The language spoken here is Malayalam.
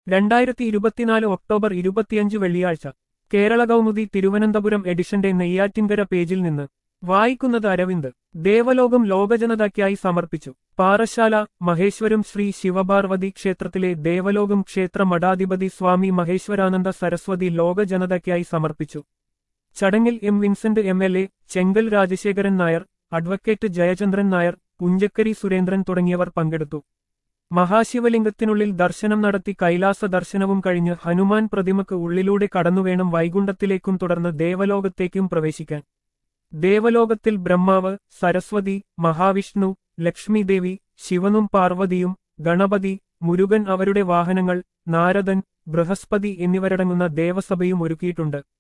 രണ്ടായിരത്തി ഇരുപത്തിനാല് ഒക്ടോബർ ഇരുപത്തിയഞ്ച് വെള്ളിയാഴ്ച കേരള കൗമുദി തിരുവനന്തപുരം എഡിഷന്റെ നെയ്യാറ്റിൻകര പേജിൽ നിന്ന് വായിക്കുന്നത് അരവിന്ദ് ദേവലോകം ലോകജനതയ്ക്കായി സമർപ്പിച്ചു പാറശാല മഹേശ്വരം ശ്രീ ശിവപാർവതി ക്ഷേത്രത്തിലെ ദേവലോകം ക്ഷേത്ര മഠാധിപതി സ്വാമി മഹേശ്വരാനന്ദ സരസ്വതി ലോകജനതയ്ക്കായി സമർപ്പിച്ചു ചടങ്ങിൽ M Vincent M L A Chenkal Rajasekharan Nair advocate Jayachandran Nair Punchakkari Surendran തുടങ്ങിയവർ പങ്കെടുത്തു മഹാശിവലിംഗത്തിനുള്ളിൽ ദർശനം നടത്തി കൈലാസ ദർശനവും കഴിഞ്ഞ് ഹനുമാൻ പ്രതിമക്ക് ഉള്ളിലൂടെ കടന്നുവേണം വൈകുണ്ഠത്തിലേക്കും തുടർന്ന് ദേവലോകത്തേക്കും പ്രവേശിക്കാൻ ദേവലോകത്തിൽ ബ്രഹ്മാവ് സരസ്വതി മഹാവിഷ്ണു ലക്ഷ്മിദേവി ശിവനും പാർവതിയും ഗണപതി മുരുകൻ അവരുടെ വാഹനങ്ങൾ നാരദൻ ബൃഹസ്പതി എന്നിവരടങ്ങുന്ന ദേവസഭയും ഒരുക്കിയിട്ടുണ്ട്